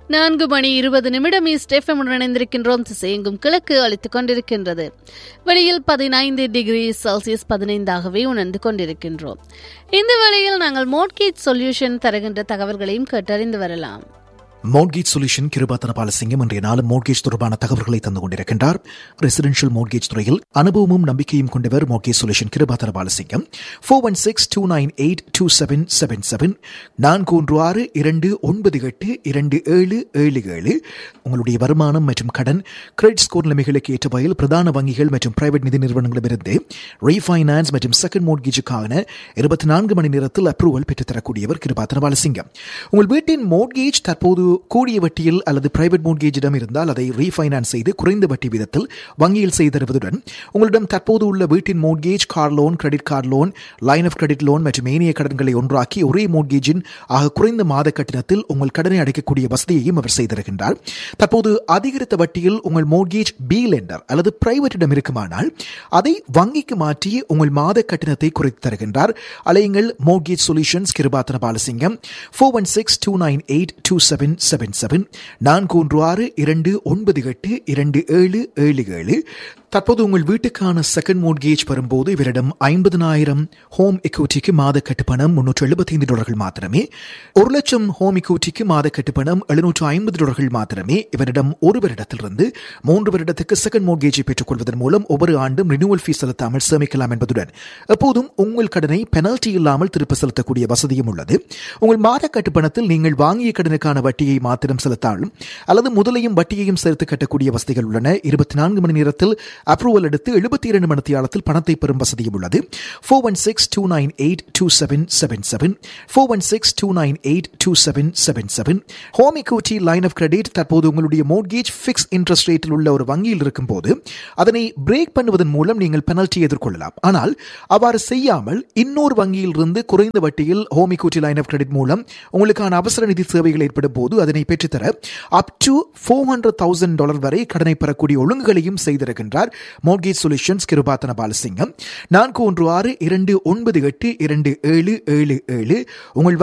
நான்கு மணி இருபது நிமிடம் ஸ்டெஃபம் இணைந்திருக்கின்றோம் திசையெங்கும் கிழக்கு அளித்துக் கொண்டிருக்கின்றது வெளியில் பதினைந்து டிகிரி செல்சியஸ் பதினைந்தாகவே உணர்ந்து கொண்டிருக்கின்றோம் இந்த வேளையில் நாங்கள் மோட்கேஜ் சொல்யூஷன் தருகின்ற தகவல்களையும் கேட்டறிந்து வரலாம் மோட்கேஜ் சொல்யூஷன் கிருபாத்தன பாலசிங்கம் இன்றைய நாளும் மோட்கேஜ் தொடர்பான தகவல்களை தந்து கொண்டிருக்கின்றார் ரெசிடென்ஷியல் மோட்கேஜ் துறையில் அனுபவமும் நம்பிக்கையும் கொண்டவர் mortgage solution Kirupathana Balasingam four one six two nine eight two seven seven seven நான்கு ஒன்று ஆறு இரண்டு ஒன்பது எட்டு இரண்டு ஏழு ஏழு ஏழு உங்களுடைய வருமானம் மற்றும் கடன் கிரெடிட் ஸ்கோர் நிலைமைகளுக்கு ஏற்ற வகையில் பிரதான வங்கிகள் மற்றும் பிரைவேட் நிதி நிறுவனங்களிடமிருந்து ரீஃபைனான்ஸ் மற்றும் செகண்ட் மோட்கேஜுக்கான இருபத்தி நான்கு மணி நேரத்தில் அப்ரூவல் பெற்றுத்தரக்கூடியவர் கிருபாத்தன பாலசிங்கம் உங்கள் வீட்டின் மோட்கேஜ் தற்போது கூடிய வட்டியில் அல்லது பிரைவேட் மோட்கேஜிடம் இருந்தால் அதை ரீஃபைனான்ஸ் செய்து குறைந்த வட்டி விதத்தில் வங்கியில் செய்து தருவதுடன் உங்களிடம் தற்போது உள்ள வீட்டின் mortgage car loan credit card loan line of credit loan மற்றும் ஏனைய கடன்களை ஒன்றாக்கி ஒரே மோட்கேஜின் ஆக குறைந்த மாத கட்டணத்தில் உங்கள் கடனை அடைக்கக்கூடிய வசதியையும் அவர் செய்திருக்கின்றார் தற்போது அதிகரித்த வட்டியில் உங்கள் மோட்கேஜ் பி லெண்டர் அல்லது பிரைவேட்டிடம் இருக்குமானால் அதை வங்கிக்கு மாற்றி உங்கள் மாத கட்டணத்தை குறைத்து தருகின்றார் அலையுங்கள் mortgage solutions Kirupathana Balasingam four one six two nine eight two seven seven seven நான்கு ஒன்று ஆறு இரண்டு ஒன்பது எட்டு இரண்டு ஏழு ஏழு ஏழு தற்போது உங்கள் வீட்டுக்கான செகண்ட் மோட்கேஜ் வரும்போது இவரிடம் ஐம்பதனாயிரம் ஹோம் எக்யூட்டிக்கு மாத கட்டுப்பணம் முன்னூற்று எழுபத்தைந்து டாலர்கள் மாத்திரமே ஒரு லட்சம் ஹோம் எக்யூட்டிக்கு மாத கட்டுப்பணம் எழுநூற்று ஐம்பது டாலர்கள் மாத்திரமே இவரிடம் ஒரு வருடத்திலிருந்து மூன்று வருடத்துக்கு செகண்ட் மோட்கேஜை பெற்றுக்கொள்வதன் மூலம் ஒவ்வொரு ஆண்டும் ரினியூவல் ஃபீஸ் செலுத்தாமல் சேமிக்கலாம் என்பதுடன் எப்போதும் உங்கள் கடனை பெனல்டி இல்லாமல் திருப்ப செலுத்தக்கூடிய வசதியும் உள்ளது உங்கள் மாத கட்டுப்பணத்தில் நீங்கள் வாங்கிய கடனுக்கான வட்டியை மாத்திரம் செலுத்தாலும் அல்லது முதலையும் வட்டியையும் சேர்த்து கட்டக்கூடிய வசதிகள் உள்ளன இருபத்தி நான்கு மணி நேரத்தில் அப்ரூவல் எடுத்து எழுபத்தி இரண்டு மணி நேரத்தில் பணத்தை பெறும் வசதியும் உள்ளது four one six two nine eight two seven seven seven four one six two nine eight two seven seven seven home equity line of credit தற்போது உங்களுடைய மோட்கேஜ் ஃபிக்ஸ் இன்ட்ரெஸ்ட் ரேட்டில் உள்ள ஒரு வங்கியில் இருக்கும் போது அதனை பிரேக் பண்ணுவதன் மூலம் நீங்கள் பெனல்ட்டி எதிர்கொள்ளலாம் ஆனால் அவ்வாறு செய்யாமல் இன்னொரு வங்கியில் இருந்து குறைந்த வட்டியில் home equity line of credit மூலம் உங்களுக்கான அவசர நிதி சேவைகள் ஏற்படும் போது அதனை பெற்றுத்தர up to four hundred thousand dollar வரை கடனை பெறக்கூடிய ஒழுங்குகளையும் செய்திருக்கின்றார் மோட்கேஜ் சொல்யூஷன்ஸ் கிருபாத்தன பாலசிங்கம் நான்கு ஒன்று ஆறு இரண்டு ஒன்பது எட்டு இரண்டு ஏழு ஏழு ஏழு உங்கள்